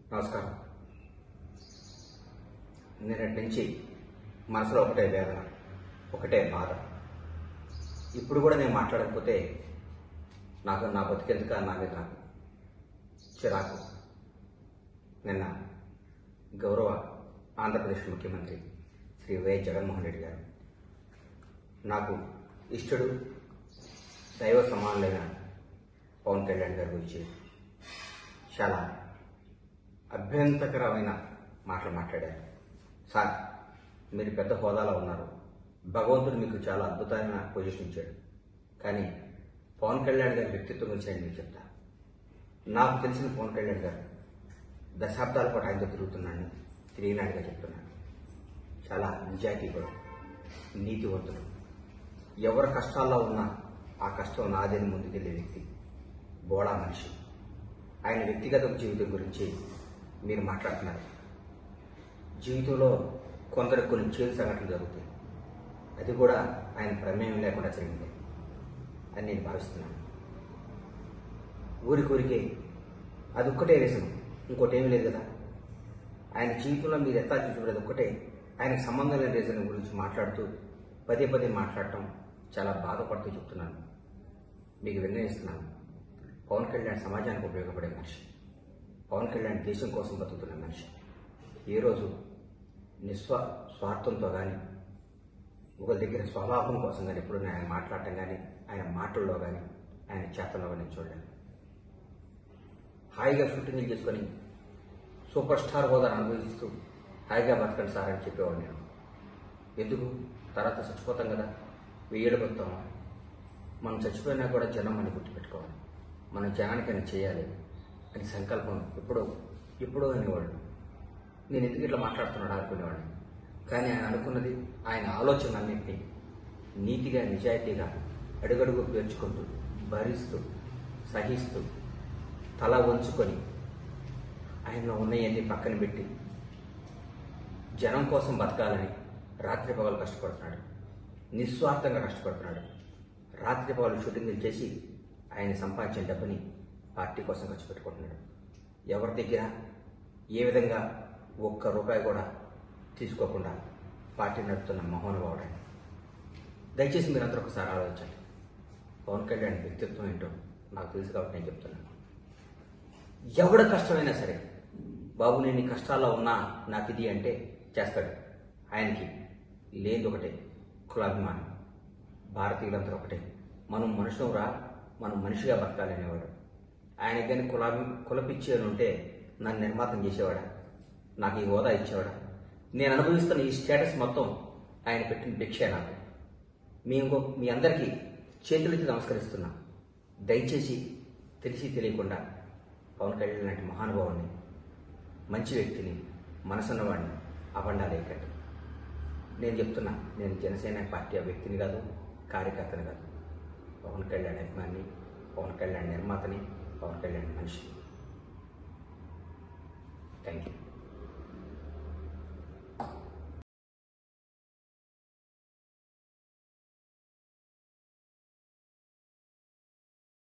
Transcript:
నమస్కారం నిన్నటి నుంచి మనసులో ఒకటే వేదన ఒకటే బాధ ఇప్పుడు కూడా నేను మాట్లాడకపోతే నాకు నా బతికెందుక నా మీద నాకు చిరాకు నిన్న గౌరవ ఆంధ్రప్రదేశ్ ముఖ్యమంత్రి శ్రీ వైఎస్ జగన్మోహన్ రెడ్డి గారు నాకు ఇష్టడు దైవ సమానులైన పవన్ కళ్యాణ్ గారి గురించి చాలా అభ్యంతకరమైన మాటలు మాట్లాడారు సార్ మీరు పెద్ద హోదాలో ఉన్నారు భగవంతుడు మీకు చాలా అద్భుతమైన పొజిషన్ ఇచ్చాడు కానీ పవన్ కళ్యాణ్ గారి వ్యక్తిత్వం గురించి నేను మీకు చెప్తా నాకు తెలిసిన పవన్ కళ్యాణ్ గారు దశాబ్దాల పాటు ఆయనతో తిరుగుతున్నాను తిరిగినాడుగా చెప్తున్నాను చాలా నిజాయితీ కూడా నీతివంతుడు ఎవరి కష్టాల్లో ఉన్నా ఆ కష్టం నాదని ముందుకెళ్లే వ్యక్తి బోడా మనిషి ఆయన వ్యక్తిగత జీవితం గురించి మీరు మాట్లాడుతున్నారు జీవితంలో కొందరు కొన్ని చేదు సంఘటనలు జరుగుతాయి అది కూడా ఆయన ప్రమేయం లేకుండా జరిగింది అని నేను భావిస్తున్నాను ఊరికూరికే అది ఒక్కటే రీజన్ ఇంకోటి ఏమీ లేదు కదా ఆయన జీవితంలో మీరు ఎత్తా చూసుకునేది ఒక్కటే ఆయనకు సంబంధం లేని రీజన్ గురించి మాట్లాడుతూ పదే పదే మాట్లాడటం చాలా బాధపడుతూ చెప్తున్నాను మీకు నిర్ణయిస్తున్నాను పవన్ కళ్యాణ్ సమాజానికి ఉపయోగపడే మనిషి పవన్ కళ్యాణ్ దేశం కోసం బతుకుతున్న మనిషి ఏ రోజు నిస్వ స్వార్థంతో కానీ ఒకరి దగ్గర స్వలాభం కోసం కానీ ఎప్పుడు ఆయన మాట్లాడటం కానీ ఆయన మాటల్లో కానీ ఆయన చేతల్లో కానీ చూడలేను హాయిగా షూటింగ్లు చేసుకొని సూపర్ స్టార్ హోదాను అనుభవిస్తూ హాయిగా బతకండి సార్ అని చెప్పేవాడు నేను ఎందుకు తర్వాత చచ్చిపోతాం కదా వెయ్యేళ్ళు బతుకుతామా మనం చచ్చిపోయినా కూడా జనం అని గుర్తుపెట్టుకోవాలి మనం జనానికైనా చేయాలి అని సంకల్పం ఎప్పుడో ఎప్పుడో అనేవాళ్ళు నేను ఎందుకు ఇట్లా మాట్లాడుతున్నాడు అనుకునేవాడిని కానీ ఆయన అనుకున్నది ఆయన ఆలోచన అన్నింటినీ నీతిగా నిజాయితీగా అడుగడుగు పేర్చుకుంటూ భరిస్తూ సహిస్తూ తల వంచుకొని ఆయనలో ఉన్నవన్నీ పక్కన పెట్టి జనం కోసం బతకాలని రాత్రి పగలు కష్టపడుతున్నాడు నిస్వార్థంగా కష్టపడుతున్నాడు రాత్రి పగలు షూటింగ్లు చేసి ఆయన సంపాదించిన డబ్బుని పార్టీ కోసం ఖర్చు పెట్టుకుంటున్నాడు ఎవరి దగ్గర ఏ విధంగా ఒక్క రూపాయి కూడా తీసుకోకుండా పార్టీ నడుపుతున్న మహోనుభావుడు ఆయన దయచేసి మీరందరూ ఒకసారి ఆలోచించండి పవన్ కళ్యాణ్ వ్యక్తిత్వం ఏంటో నాకు తెలుసు కాబట్టి నేను చెప్తున్నాను ఎవడ కష్టమైనా సరే బాబు నేను ఈ కష్టాల్లో ఉన్నా నాకు ఇది అంటే చేస్తాడు ఆయనకి లేదు ఒకటే కులాభిమానం భారతీయులందరూ ఒకటే మనం మనుషులం రా మనం మనిషిగా బతకాలి అనేవాడు ఆయన కానీ కులాభి కులపిచ్చి అని ఉంటే నన్ను నిర్మాతం చేసేవాడా నాకు ఈ హోదా ఇచ్చేవాడా నేను అనుభవిస్తున్న ఈ స్టేటస్ మొత్తం ఆయన పెట్టిన భిక్షే నాకు మీ ఇంకో మీ అందరికీ చేతులెత్తి నమస్కరిస్తున్నా దయచేసి తెలిసి తెలియకుండా పవన్ కళ్యాణ్ లాంటి మహానుభావుని మంచి వ్యక్తిని మనసున్నవాడిని అబండాలేకండి నేను చెప్తున్నా నేను జనసేన పార్టీ ఆ వ్యక్తిని కాదు కార్యకర్తని కాదు పవన్ కళ్యాణ్ అభిమాని పవన్ కళ్యాణ్ నిర్మాతని పవన్ కళ్యాణ్ మనిషి థ్యాంక్ యూ